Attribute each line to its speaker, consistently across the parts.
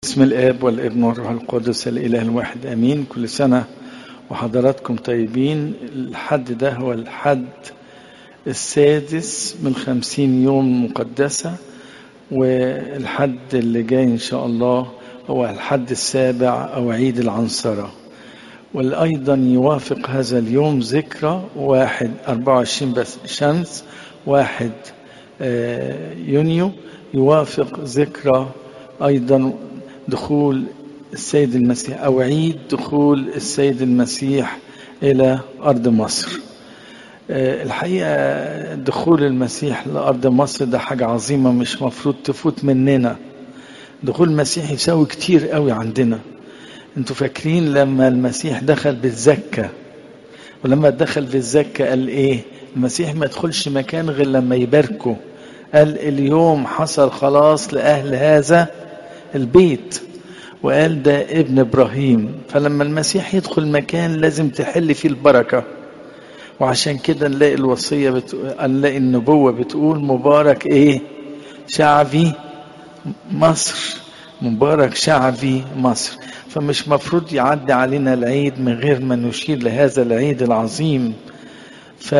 Speaker 1: بسم الاب والابن والروح القدس الاله الواحد امين كل سنه وحضراتكم طيبين الحد ده هو الحد السادس من خمسين يوم مقدسة والحد اللي جاي إن شاء الله هو الحد السابع أو عيد العنصرة والأيضا يوافق هذا اليوم ذكرى واحد أربعة وعشرين بس شمس واحد يونيو يوافق ذكرى أيضا دخول السيد المسيح أو عيد دخول السيد المسيح إلى أرض مصر الحقيقة دخول المسيح لأرض مصر ده حاجة عظيمة مش مفروض تفوت مننا دخول المسيح يساوي كتير قوي عندنا انتوا فاكرين لما المسيح دخل بالزكة ولما دخل بالزكة قال ايه المسيح ما يدخلش مكان غير لما يباركه قال اليوم حصل خلاص لأهل هذا البيت وقال ده ابن ابراهيم فلما المسيح يدخل مكان لازم تحل فيه البركه وعشان كده نلاقي الوصيه بتقول نلاقي النبوه بتقول مبارك ايه شعبي مصر مبارك شعبي مصر فمش مفروض يعدي علينا العيد من غير ما نشير لهذا العيد العظيم ف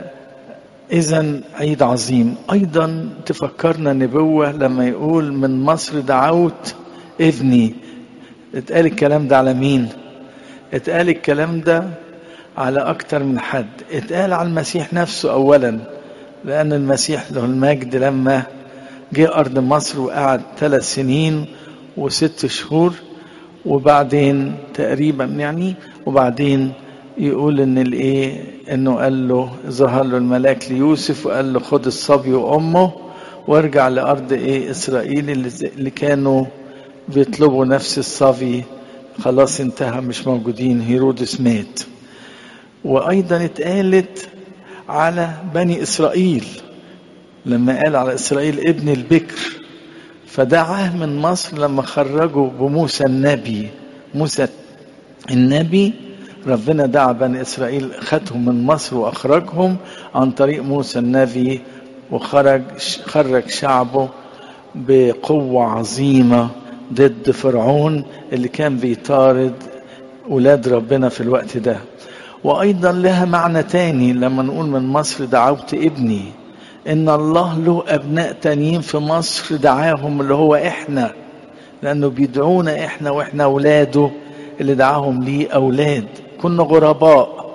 Speaker 1: إذا عيد عظيم أيضا تفكرنا نبوة لما يقول من مصر دعوت ابني اتقال الكلام ده على مين اتقال الكلام ده على أكتر من حد اتقال على المسيح نفسه أولا لأن المسيح له المجد لما جه أرض مصر وقعد ثلاث سنين وست شهور وبعدين تقريبا يعني وبعدين يقول ان الايه انه قال له ظهر له الملاك ليوسف وقال له خد الصبي وامه وارجع لارض ايه اسرائيل اللي, اللي كانوا بيطلبوا نفس الصبي خلاص انتهى مش موجودين هيرودس مات وايضا اتقالت على بني اسرائيل لما قال على اسرائيل ابن البكر فدعاه من مصر لما خرجوا بموسى النبي موسى النبي ربنا دعا بني اسرائيل خدهم من مصر واخرجهم عن طريق موسى النبي وخرج خرج شعبه بقوه عظيمه ضد فرعون اللي كان بيطارد ولاد ربنا في الوقت ده وايضا لها معنى تاني لما نقول من مصر دعوت ابني ان الله له ابناء تانيين في مصر دعاهم اللي هو احنا لانه بيدعونا احنا واحنا اولاده اللي دعاهم ليه اولاد كنا غرباء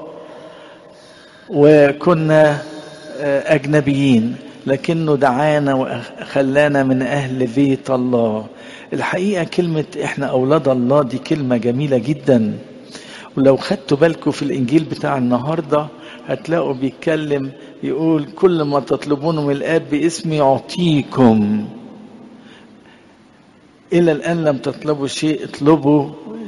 Speaker 1: وكنا اجنبيين لكنه دعانا وخلانا من اهل بيت الله الحقيقه كلمه احنا اولاد الله دي كلمه جميله جدا ولو خدتوا بالكم في الانجيل بتاع النهارده هتلاقوا بيتكلم يقول كل ما تطلبونه من الاب باسمي يعطيكم الى الان لم تطلبوا شيء اطلبوا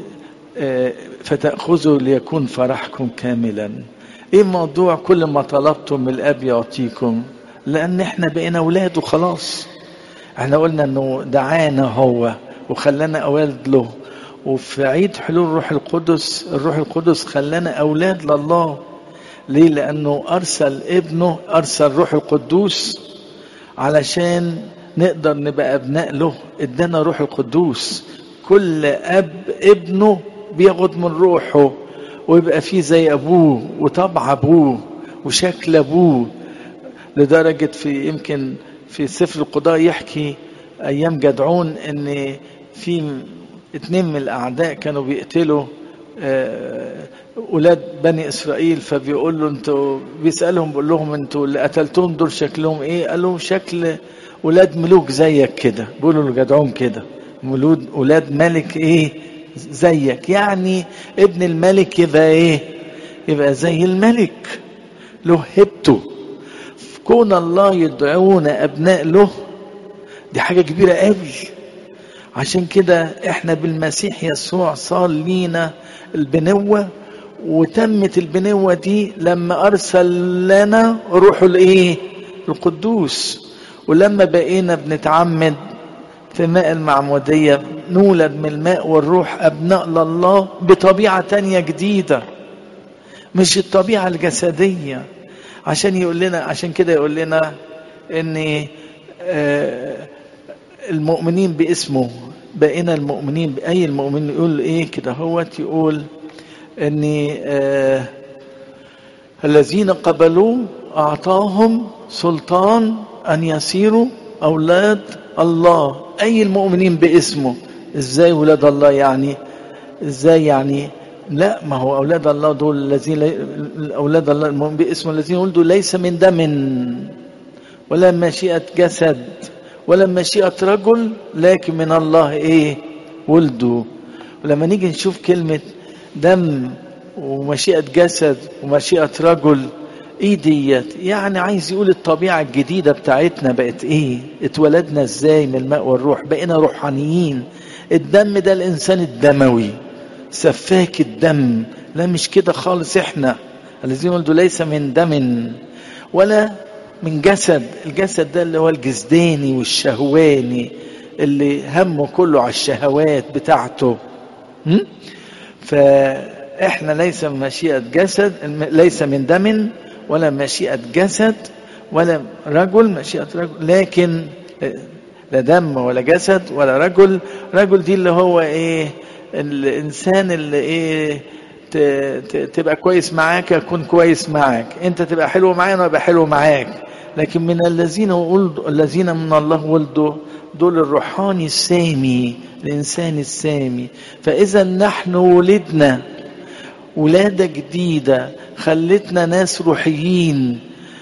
Speaker 1: فتأخذوا ليكون فرحكم كاملا ايه موضوع كل ما طلبتم من الاب يعطيكم لان احنا بقينا اولاده خلاص احنا قلنا انه دعانا هو وخلانا اولاد له وفي عيد حلول الروح القدس الروح القدس خلانا اولاد لله ليه لانه ارسل ابنه ارسل روح القدوس علشان نقدر نبقى ابناء له ادانا روح القدوس كل اب ابنه بياخد من روحه ويبقى فيه زي ابوه وطبع ابوه وشكل ابوه لدرجة في يمكن في سفر القضاء يحكي ايام جدعون ان في اتنين من الاعداء كانوا بيقتلوا اولاد بني اسرائيل فبيقول له انتوا بيسالهم بيقول لهم انتوا اللي قتلتهم دول شكلهم ايه قال لهم شكل اولاد ملوك زيك كده بيقولوا لجدعون كده مولود اولاد ملك ايه زيك يعني ابن الملك يبقى ايه يبقى زي الملك له هبته كون الله يدعونا ابناء له دي حاجه كبيره قوي عشان كده احنا بالمسيح يسوع صار لينا البنوه وتمت البنوه دي لما ارسل لنا روحه الايه القدوس ولما بقينا بنتعمد في ماء المعمودية نولد من الماء والروح أبناء لله بطبيعة تانية جديدة مش الطبيعة الجسدية عشان يقول لنا عشان كده يقول لنا ان المؤمنين باسمه بقينا المؤمنين أي المؤمن يقول إيه كده هوت يقول أني آه الذين قبلوا أعطاهم سلطان أن يصيروا أولاد الله أي المؤمنين باسمه إزاي ولاد الله يعني إزاي يعني لا ما هو أولاد الله دول الذين أولاد الله المؤمن باسمه الذين ولدوا ليس من دم ولا مشيئة جسد ولا مشيئة رجل لكن من الله إيه ولدوا ولما نيجي نشوف كلمة دم ومشيئة جسد ومشيئة رجل ايه ديت يعني عايز يقول الطبيعة الجديدة بتاعتنا بقت ايه اتولدنا ازاي من الماء والروح بقينا روحانيين الدم ده الانسان الدموي سفاك الدم لا مش كده خالص احنا الذين ولدوا ليس من دم ولا من جسد الجسد ده اللي هو الجسداني والشهواني اللي همه كله على الشهوات بتاعته م? فاحنا ليس من مشيئة جسد ليس من دم ولا مشيئة جسد ولا رجل مشيئة رجل لكن لا دم ولا جسد ولا رجل رجل دي اللي هو ايه الانسان اللي ايه تبقى كويس معاك اكون كويس معاك انت تبقى حلو معايا انا ابقى حلو معاك لكن من الذين ولدوا الذين من الله ولدوا دول الروحاني السامي الانسان السامي فاذا نحن ولدنا ولاده جديده خلتنا ناس روحيين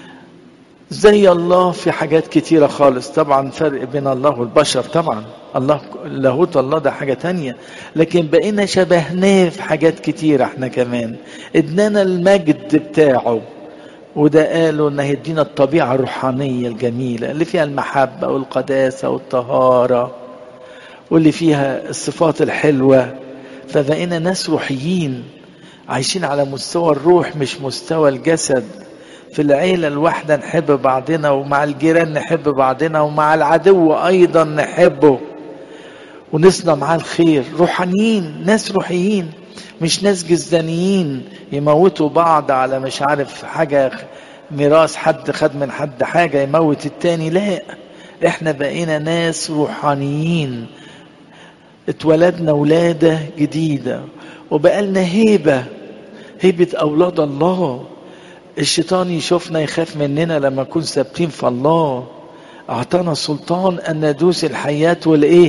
Speaker 1: زي الله في حاجات كتيرة خالص طبعا فرق بين الله والبشر طبعا الله لاهوت الله ده حاجة تانية لكن بقينا شبهناه في حاجات كتيرة احنا كمان ادنانا المجد بتاعه وده قالوا انه هيدينا الطبيعة الروحانية الجميلة اللي فيها المحبة والقداسة والطهارة واللي فيها الصفات الحلوة فبقينا ناس روحيين عايشين على مستوى الروح مش مستوى الجسد في العيلة الواحدة نحب بعضنا ومع الجيران نحب بعضنا ومع العدو أيضا نحبه ونصنع معاه الخير روحانيين ناس روحيين مش ناس جزدانيين يموتوا بعض على مش عارف حاجة ميراث حد خد من حد حاجة يموت التاني لا احنا بقينا ناس روحانيين اتولدنا ولادة جديدة وبقالنا هيبة هيبة أولاد الله الشيطان يشوفنا يخاف مننا لما نكون ثابتين في الله أعطانا سلطان أن ندوس الحياة والإيه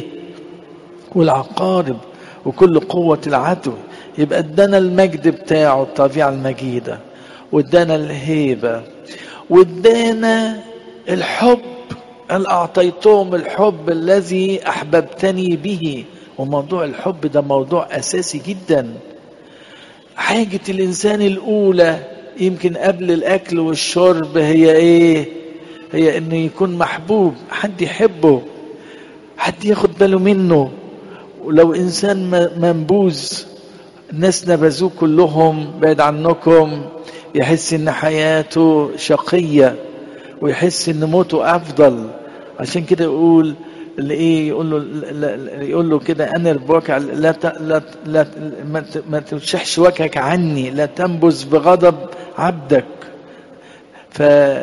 Speaker 1: والعقارب وكل قوة العدو يبقى ادانا المجد بتاعه الطبيعة المجيدة وادانا الهيبة وادانا الحب قال أعطيتهم الحب الذي أحببتني به وموضوع الحب ده موضوع أساسي جدا حاجة الإنسان الأولى يمكن قبل الأكل والشرب هي إيه هي إنه يكون محبوب حد يحبه حد ياخد باله منه ولو إنسان منبوذ الناس نبذوه كلهم بعد عنكم يحس إن حياته شقية ويحس إن موته أفضل عشان كده يقول اللي ايه يقول له لا لا يقول له كده انا ربك لا لا لا ما, ما تشحش وجهك عني لا تنبذ بغضب عبدك ف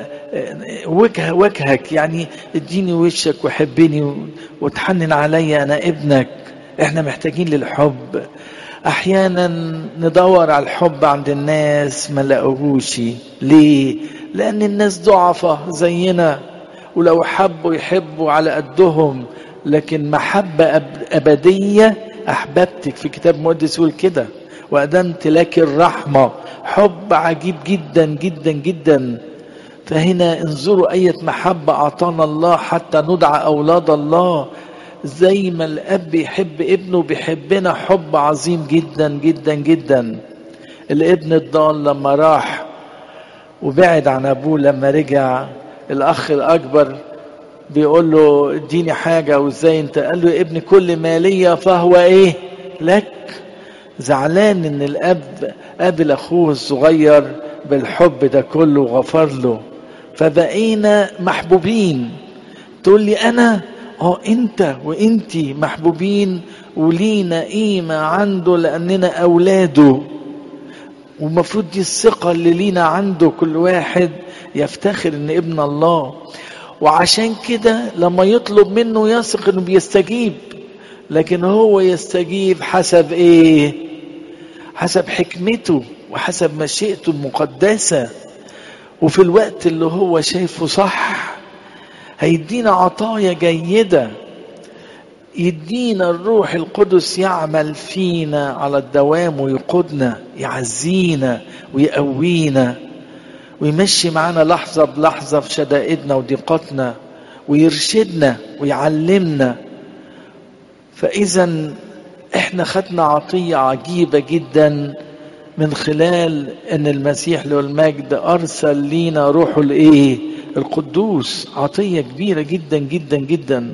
Speaker 1: وجه وجهك يعني اديني وشك وحبني وتحنن عليا انا ابنك احنا محتاجين للحب احيانا ندور على الحب عند الناس ما لاقوهوش ليه لان الناس ضعفة زينا ولو حبوا يحبوا على قدهم لكن محبة أبدية أحببتك في كتاب مقدس يقول كده وأدمت لك الرحمة حب عجيب جدا جدا جدا فهنا انظروا أية محبة أعطانا الله حتى ندعى أولاد الله زي ما الأب يحب ابنه بيحبنا حب عظيم جدا جدا جدا الابن الضال لما راح وبعد عن أبوه لما رجع الاخ الاكبر بيقول له اديني حاجة وازاي انت قال له يا ابني كل ما ليا فهو ايه لك زعلان ان الاب قابل اخوه الصغير بالحب ده كله وغفر له فبقينا محبوبين تقول لي انا اه انت وانتي محبوبين ولينا قيمة عنده لاننا اولاده والمفروض دي الثقة اللي لينا عنده كل واحد يفتخر ان ابن الله وعشان كده لما يطلب منه يثق انه بيستجيب لكن هو يستجيب حسب ايه حسب حكمته وحسب مشيئته المقدسة وفي الوقت اللي هو شايفه صح هيدينا عطايا جيدة يدينا الروح القدس يعمل فينا على الدوام ويقودنا يعزينا ويقوينا ويمشي معانا لحظة بلحظة في شدائدنا وضيقاتنا ويرشدنا ويعلمنا فإذا احنا خدنا عطية عجيبة جدا من خلال ان المسيح له المجد ارسل لينا روحه الايه القدوس عطية كبيرة جدا جدا جدا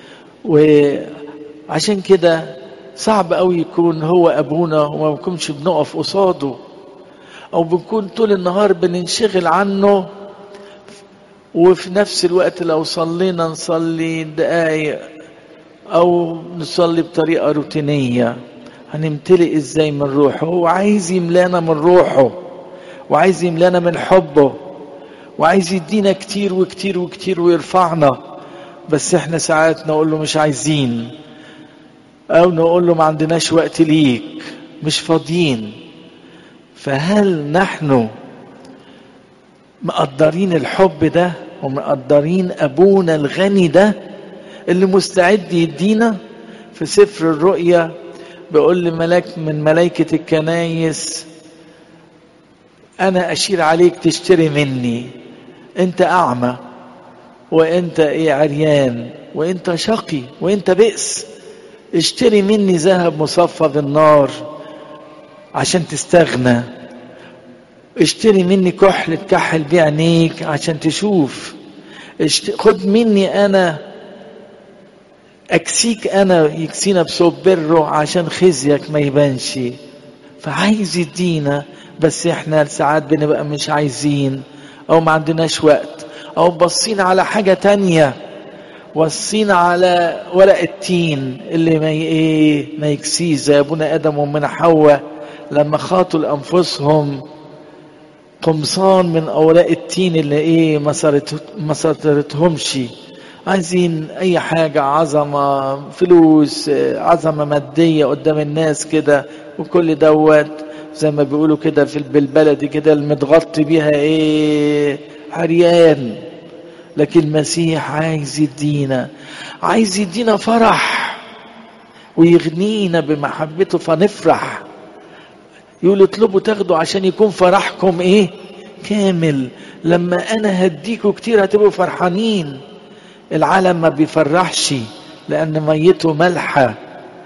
Speaker 1: وعشان كده صعب قوي يكون هو ابونا وما بنكونش بنقف قصاده او بنكون طول النهار بننشغل عنه وفي نفس الوقت لو صلينا نصلي دقايق او نصلي بطريقه روتينيه هنمتلئ ازاي من روحه هو عايز يملانا من روحه وعايز يملانا من حبه وعايز يدينا كتير وكتير وكتير ويرفعنا بس احنا ساعات نقول له مش عايزين او نقول له ما عندناش وقت ليك مش فاضيين فهل نحن مقدرين الحب ده ومقدرين ابونا الغني ده اللي مستعد يدينا في سفر الرؤيا بيقول لملاك من ملائكة الكنايس أنا أشير عليك تشتري مني أنت أعمى وأنت إيه عريان وأنت شقي وأنت بئس اشتري مني ذهب مصفى بالنار عشان تستغنى اشتري مني كحل تكحل بيه عينيك عشان تشوف اشت... خد مني انا اكسيك انا يكسينا بصوب بره عشان خزيك ما يبانش فعايز يدينا بس احنا ساعات بنبقى مش عايزين او ما عندناش وقت او باصين على حاجة تانية واصين على ورق التين اللي ما ايه ما يكسيه زي ابونا ادم وامنا حواء لما خاطوا لانفسهم قمصان من اوراق التين اللي ايه ما صارت ما صارتهمش عايزين اي حاجة عظمة فلوس عظمة مادية قدام الناس كده وكل دوت زي ما بيقولوا كده في بالبلدي كده المتغطي بيها ايه عريان لكن المسيح عايز يدينا عايز يدينا فرح ويغنينا بمحبته فنفرح يقول اطلبوا تاخدوا عشان يكون فرحكم ايه كامل لما انا هديكوا كتير هتبقوا فرحانين العالم ما بيفرحش لان ميته ملحه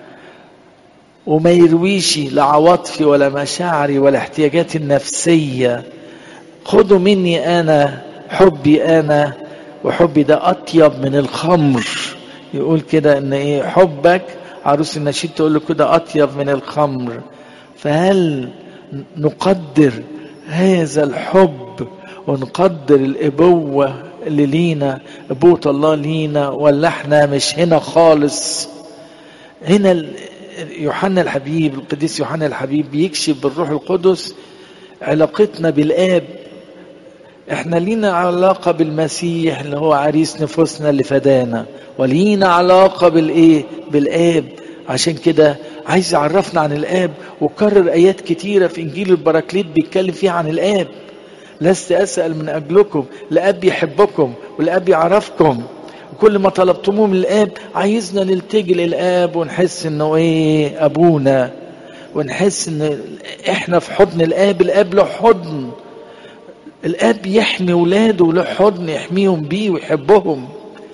Speaker 1: وما يرويش لا عواطفي ولا مشاعري ولا احتياجاتي النفسيه خدوا مني انا حبي انا وحبي ده اطيب من الخمر يقول كده ان ايه حبك عروس النشيد تقول له كده اطيب من الخمر فهل نقدر هذا الحب ونقدر الابوه اللي لينا ابوه الله لينا ولا احنا مش هنا خالص هنا يوحنا الحبيب القديس يوحنا الحبيب بيكشف بالروح القدس علاقتنا بالاب احنا لينا علاقة بالمسيح اللي هو عريس نفوسنا اللي فدانا ولينا علاقة بالايه بالاب عشان كده عايز يعرفنا عن الاب وكرر ايات كتيرة في انجيل البراكليت بيتكلم فيها عن الاب لست اسأل من اجلكم الاب يحبكم والاب يعرفكم وكل ما طلبتموه من الاب عايزنا نلتجي للاب ونحس انه ايه ابونا ونحس ان احنا في حضن الاب الاب له حضن الاب يحمي ولاده وله حضن يحميهم بيه ويحبهم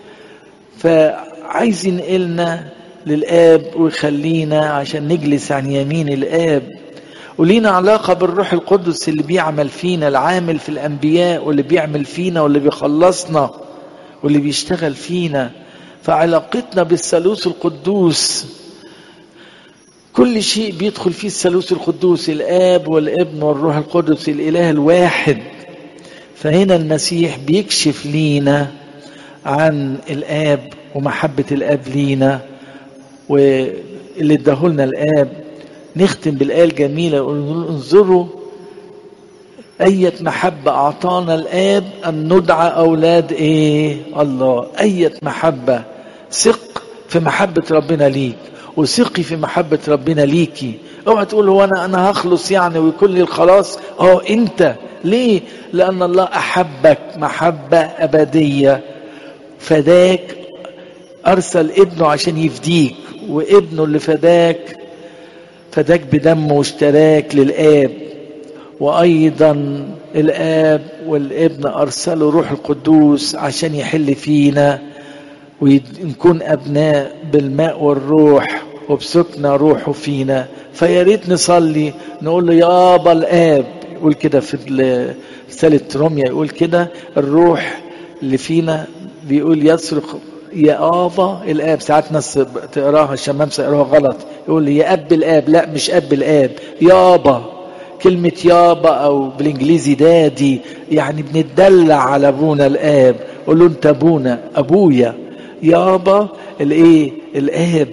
Speaker 1: فعايز ينقلنا للاب ويخلينا عشان نجلس عن يمين الاب ولينا علاقه بالروح القدس اللي بيعمل فينا العامل في الانبياء واللي بيعمل فينا واللي بيخلصنا واللي بيشتغل فينا فعلاقتنا بالثالوث القدوس كل شيء بيدخل فيه الثالوث القدوس الاب والابن والروح القدس الاله الواحد فهنا المسيح بيكشف لينا عن الاب ومحبه الاب لينا واللي اداهولنا الاب نختم بالايه الجميله يقول انظروا أية محبة أعطانا الآب أن ندعى أولاد إيه؟ الله أية محبة ثق في محبة ربنا ليك وثقي في محبة ربنا ليكي اوعى تقول هو انا انا هخلص يعني ويكون لي الخلاص اه انت ليه لان الله احبك محبة ابدية فداك ارسل ابنه عشان يفديك وابنه اللي فداك فداك بدمه واشتراك للاب وايضا الاب والابن ارسلوا روح القدوس عشان يحل فينا ونكون ابناء بالماء والروح وبسكن روحه فينا فيا ريت نصلي نقول له يابا الاب يقول كده في رساله روميا يقول كده الروح اللي فينا بيقول يصرخ يا ابا الاب ساعات ناس تقراها الشمامسه يقراها غلط يقول يا اب الاب لا مش اب الاب يابا كلمة يابا أو بالإنجليزي دادي يعني بنتدلع على أبونا الآب قول له أنت أبونا أبويا يابا الإيه الآب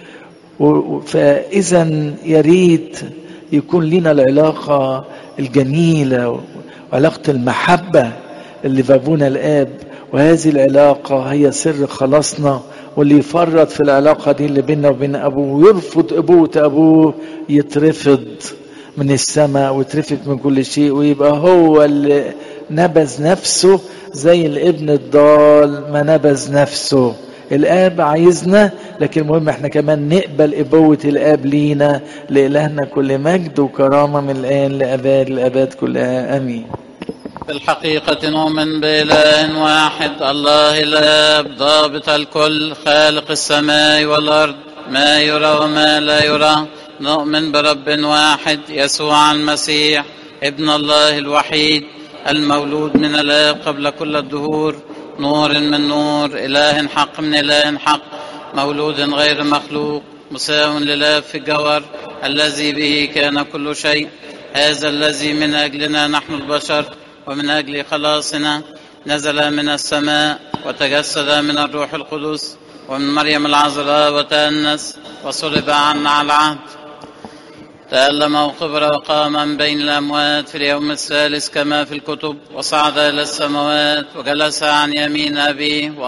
Speaker 1: فإذا يا ريت يكون لنا العلاقة الجميلة وعلاقة المحبة اللي في أبونا الآب وهذه العلاقة هي سر خلاصنا واللي يفرط في العلاقة دي اللي بيننا وبين أبوه ويرفض أبوه أبوه يترفض من السماء ويترفض من كل شيء ويبقى هو اللي نبذ نفسه زي الابن الضال ما نبذ نفسه الاب عايزنا لكن المهم احنا كمان نقبل ابوة الاب لينا لالهنا كل مجد وكرامة من الان لاباد الاباد كلها امين
Speaker 2: في الحقيقة نؤمن بإله واحد الله الآب ضابط الكل خالق السماء والأرض ما يرى وما لا يرى نؤمن برب واحد يسوع المسيح ابن الله الوحيد المولود من الآب قبل كل الدهور نور من نور إله حق من إله حق مولود غير مخلوق مساو لله في الجوهر الذي به كان كل شيء هذا الذي من أجلنا نحن البشر ومن أجل خلاصنا نزل من السماء وتجسد من الروح القدس ومن مريم العذراء وتأنس وصلب عنا على العهد تألم وقبر وقام من بين الأموات في اليوم الثالث كما في الكتب وصعد إلى السماوات وجلس عن يمين أبيه